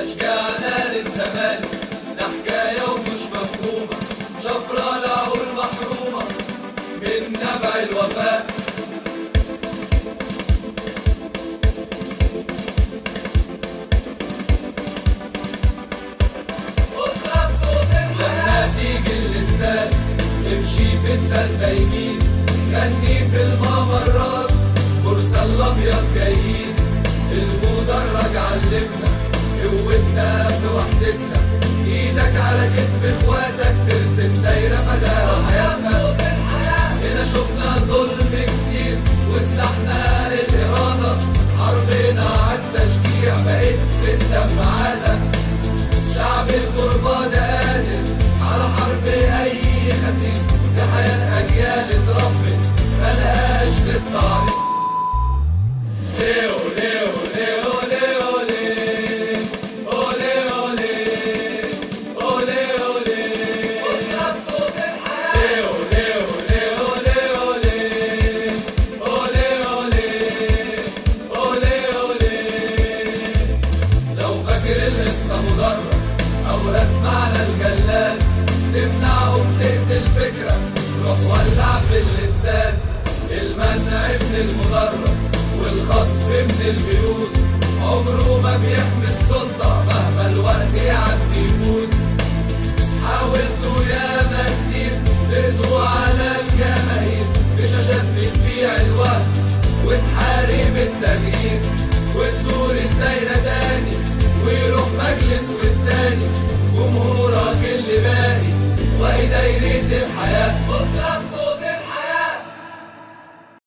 تشجيعنا للزمان ده حكاية ومش مفهومة شفرة العقول محرومة من نبع الوفاء لما تيجي الاستاد امشي في التالتة يمين غني في الممرات فرصة الابيض جايين المدرج علمنا قوتنا في وحدتنا ايدك على كتف اخواتك ترسم دايرة فداها حياتنا هنا شفنا ظلم كتير وسلاحنا الإرادة حربنا عالتشجيع بقت في الدم عادة شعب الغربة ده قادر على حرب أي خسيس دي حياة أجيال اتربت ملهاش في التعريف ليو ليو ليو ليو ليه أولي أولي أولي أولي ليو ليو ليو ليو ليه أولي أولي أولي أولي لو فاكر القصة مجرد أو رسم على الجلاد تمنعهم تقتل فكرة روح ولع في الاستاد المنع من المدرج والخطف من البيوت عمره ما بيحمي السلطة